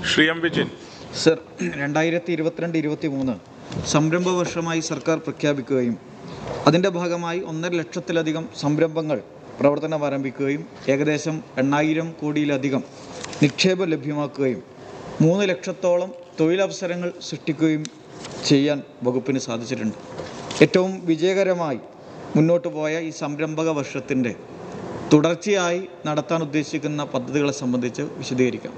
Shri M Vijin sir രണ്ടായിരത്തി ഇരുപത്തിരണ്ട് ഇരുപത്തി മൂന്ന് സംരംഭ വർഷമായി സർക്കാർ പ്രഖ്യാപിക്കുകയും അതിൻ്റെ ഭാഗമായി ഒന്നര ലക്ഷത്തിലധികം സംരംഭങ്ങൾ പ്രവർത്തനം ആരംഭിക്കുകയും ഏകദേശം എണ്ണായിരം കോടിയിലധികം നിക്ഷേപം ലഭ്യമാക്കുകയും മൂന്ന് ലക്ഷത്തോളം തൊഴിലവസരങ്ങൾ സൃഷ്ടിക്കുകയും ചെയ്യാൻ വകുപ്പിന് സാധിച്ചിട്ടുണ്ട് ഏറ്റവും വിജയകരമായി മുന്നോട്ട് പോയ ഈ സംരംഭക വർഷത്തിൻ്റെ തുടർച്ചയായി നടത്താൻ ഉദ്ദേശിക്കുന്ന പദ്ധതികളെ സംബന്ധിച്ച് വിശദീകരിക്കാം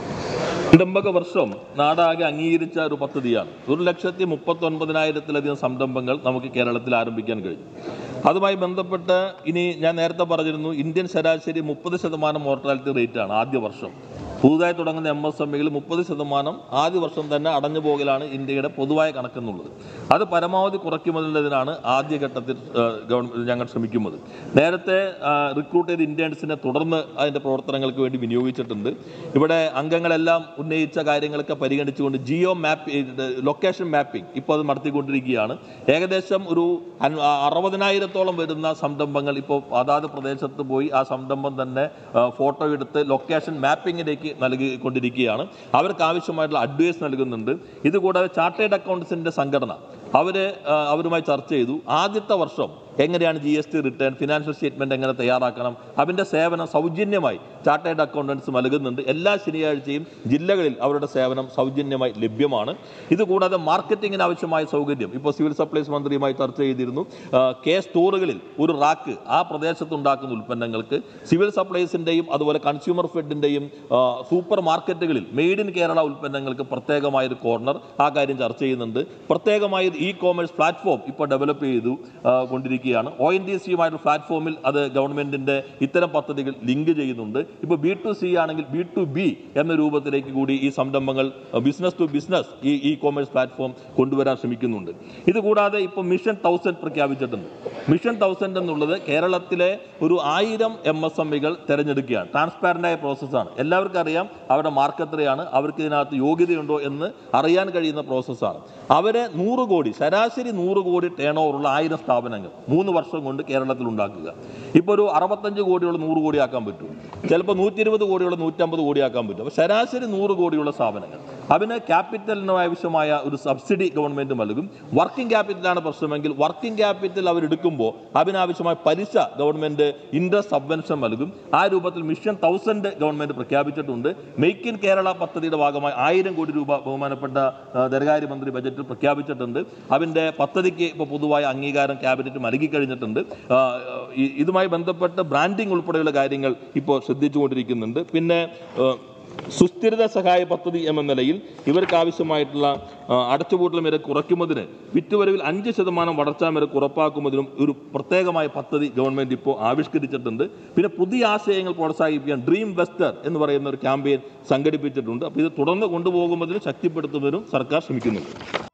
സംരംഭക വർഷം നാടാകെ അംഗീകരിച്ച ഒരു പദ്ധതിയാണ് ഒരു ലക്ഷത്തി മുപ്പത്തി ഒൻപതിനായിരത്തിലധികം സംരംഭങ്ങൾ നമുക്ക് കേരളത്തിൽ ആരംഭിക്കാൻ കഴിഞ്ഞു അതുമായി ബന്ധപ്പെട്ട് ഇനി ഞാൻ നേരത്തെ പറഞ്ഞിരുന്നു ഇന്ത്യൻ ശരാശരി മുപ്പത് ശതമാനം മോർട്ടാലിറ്റി റേറ്റാണ് ആദ്യ വർഷം പുതുതായി തുടങ്ങുന്ന എം എസ് എം ഇയിൽ മുപ്പത് ശതമാനം ആദ്യ വർഷം തന്നെ അടഞ്ഞു പോകലാണ് ഇന്ത്യയുടെ പൊതുവായ കണക്കെന്നുള്ളത് അത് പരമാവധി കുറയ്ക്കുന്നതിനാണ് ആദ്യഘട്ടത്തിൽ ആ, ഗവൺമെന്റ് ഞങ്ങൾ ശ്രമിക്കുന്നത് നേരത്തെ റിക്രൂട്ട് ചെയ്ത ഇന്ത്യൻസിനെ തുടർന്ന് അതിൻ്റെ പ്രവർത്തനങ്ങൾക്ക് വേണ്ടി വിനിയോഗിച്ചിട്ടുണ്ട് ഇവിടെ അംഗങ്ങളെല്ലാം ഉന്നയിച്ച കാര്യങ്ങളൊക്കെ പരിഗണിച്ചുകൊണ്ട് ജിയോ മാപ്പ് ലൊക്കേഷൻ മാപ്പിംഗ് ഇപ്പോൾ അത് നടത്തിക്കൊണ്ടിരിക്കുകയാണ് ഏകദേശം ഒരു അൻ- ആ, അറുപതിനായിരത്തോളം വരുന്ന സംരംഭങ്ങൾ ഇപ്പോൾ അതാത് പ്രദേശത്ത് പോയി ആ സംരംഭം തന്നെ ആ, ഫോട്ടോ എടുത്ത് ലൊക്കേഷൻ മാപ്പിങ്ങിലേക്ക് നൽകിക്കൊണ്ടിരിക്കുകയാണ് അവർക്ക് ആവശ്യമായിട്ടുള്ള അഡ്വൈസ് നൽകുന്നുണ്ട് ഇതുകൂടാതെ ചാർട്ടേഡ് അക്കൗണ്ട്സിന്റെ സംഘടന അവര് ആ, അവരുമായി ചർച്ച ചെയ്തു ആദ്യത്തെ വർഷം എങ്ങനെയാണ് G S T return financial statement എങ്ങനെ തയ്യാറാക്കണം അതിന്റെ സേവനം സൗജന്യമായി ചാർട്ടേഡ് അക്കൗണ്ടൻസ് നൽകുന്നുണ്ട് എല്ലാ ശനിയാഴ്ചയും ജില്ലകളിൽ അവരുടെ സേവനം സൗജന്യമായി ലഭ്യമാണ് ഇതുകൂടാതെ മാർക്കറ്റിങ്ങിന് ആവശ്യമായ സൗകര്യം ഇപ്പോൾ സിവിൽ സപ്ലൈസ് മന്ത്രിയുമായി ചർച്ച ചെയ്തിരുന്നു ആ, കെ സ്റ്റോറുകളിൽ ഒരു റാക്ക് ആ പ്രദേശത്തുണ്ടാക്കുന്ന ഉൽപ്പന്നങ്ങൾക്ക് സിവിൽ സപ്ലൈസിന്റെയും അതുപോലെ കൺസ്യൂമർ ഫെഡിന്റെയും സൂപ്പർ മാർക്കറ്റുകളിൽ മെയ്ഡ് ഇൻ കേരള ഉൽപ്പന്നങ്ങൾക്ക് പ്രത്യേകമായ ഒരു കോർണർ ആ കാര്യം ചർച്ച ചെയ്യുന്നുണ്ട് പ്രത്യേകമായ ഒരു ഇ കോമേഴ്സ് പ്ലാറ്റ്ഫോം ഇപ്പോൾ ഡെവലപ്പ് ചെയ്തു ആ, കൊണ്ടിരിക്കുകയാണ് ഒ എൻ ഡി സിയുമായിട്ടുള്ള പ്ലാറ്റ്ഫോമിൽ അത് ഗവൺമെന്റിന്റെ ഇത്തരം പദ്ധതികൾ ലിങ്ക് ചെയ്യുന്നുണ്ട് ഇപ്പോൾ ബി ടു സി ആണെങ്കിൽ ബി ടു ബി എന്ന രൂപത്തിലേക്ക് കൂടി ഈ സംരംഭങ്ങൾ ബിസിനസ് ടു ബിസിനസ് ഈ ഇ കോമേഴ്സ് പ്ലാറ്റ്ഫോം കൊണ്ടുവരാൻ ശ്രമിക്കുന്നുണ്ട് ഇതുകൂടാതെ ഇപ്പോൾ മിഷൻ തൗസൻഡ് പ്രഖ്യാപിച്ചിട്ടുണ്ട് മിഷൻ തൗസൻഡ് എന്നുള്ളത് കേരളത്തിലെ ഒരു ആയിരം എം എസ് എം ഇകൾ തിരഞ്ഞെടുക്കുകയാണ് ട്രാൻസ്പാരൻ്റ് ആയ പ്രോസസ്സാണ് എല്ലാവർക്കും അറിയാം അവരുടെ മാർക്ക് എത്രയാണ് അവർക്ക് ഇതിനകത്ത് യോഗ്യതയുണ്ടോ എന്ന് അറിയാൻ കഴിയുന്ന പ്രോസസ്സാണ് അവരെ നൂറ് കോടി ശരാശരി നൂറ് കോടി ടേൺ ഓവറുള്ള ആയിരം സ്ഥാപനങ്ങൾ മൂന്ന് വർഷം കൊണ്ട് കേരളത്തിൽ ഉണ്ടാക്കുക ഇപ്പോൾ ഒരു അറുപത്തഞ്ച് കോടിയുള്ള നൂറ് കോടി ആക്കാൻ പറ്റും ചിലപ്പോൾ നൂറ്റി ഇരുപത് കോടിയുള്ള നൂറ്റമ്പത് കോടി ആക്കാൻ പറ്റും അപ്പോൾ ശരാശരി നൂറ് കോടിയുള്ള സ്ഥാപനങ്ങൾ അതിന് ക്യാപിറ്റലിന് ആവശ്യമായ ഒരു സബ്സിഡി ഗവൺമെന്റ് നൽകും വർക്കിംഗ് ക്യാപിറ്റലാണ് പ്രശ്നമെങ്കിൽ വർക്കിംഗ് ക്യാപിറ്റൽ അവരെടുക്കുമ്പോൾ അതിനാവശ്യമായ പലിശ ഗവൺമെന്റ് ഇൻട്രസ്റ്റ് സബ്വെൻഷൻ നൽകും ആ രൂപത്തിൽ മിഷൻ തൗസൻഡ് ഗവൺമെന്റ് പ്രഖ്യാപിച്ചിട്ടുണ്ട് മെയ്ക്ക് ഇൻ കേരള പദ്ധതിയുടെ ഭാഗമായി ആയിരം കോടി രൂപ ബഹുമാനപ്പെട്ട ആ, ധനകാര്യമന്ത്രി ബജറ്റിൽ പ്രഖ്യാപിച്ചിട്ടുണ്ട് അതിന്റെ പദ്ധതിക്ക് ഇപ്പോൾ പൊതുവായ അംഗീകാരം ക്യാബിനറ്റ് നൽകി കഴിഞ്ഞിട്ടുണ്ട് ആ, ഈ- ഇതുമായി ബന്ധപ്പെട്ട് ബ്രാൻഡിംഗ് ഉൾപ്പെടെയുള്ള കാര്യങ്ങൾ ഇപ്പോൾ ശ്രദ്ധിച്ചുകൊണ്ടിരിക്കുന്നുണ്ട് പിന്നെ ആ, സുസ്ഥിരത സഹായ പദ്ധതി എന്ന നിലയിൽ ഇവർക്ക് ആവശ്യമായിട്ടുള്ള ആ, അടച്ചുപൂട്ടൽ നിരക്ക് കുറയ്ക്കുന്നതിന് വിറ്റുവരവിൽ അഞ്ച് ശതമാനം വളർച്ചാ നിരക്ക് ഉറപ്പാക്കുന്നതിനും ഒരു പ്രത്യേകമായ പദ്ധതി ഗവൺമെന്റ് ഇപ്പോൾ ആവിഷ്കരിച്ചിട്ടുണ്ട് പിന്നെ പുതിയ ആശയങ്ങൾ പ്രോത്സാഹിപ്പിക്കാൻ ഡ്രീം വെസ്റ്റർ എന്ന് പറയുന്ന ഒരു ക്യാമ്പയിൻ സംഘടിപ്പിച്ചിട്ടുണ്ട് അപ്പോൾ ഇത് തുടർന്ന് കൊണ്ടുപോകുന്നതിനും ശക്തിപ്പെടുത്തുന്നതിനും സർക്കാർ ശ്രമിക്കുന്നുണ്ട്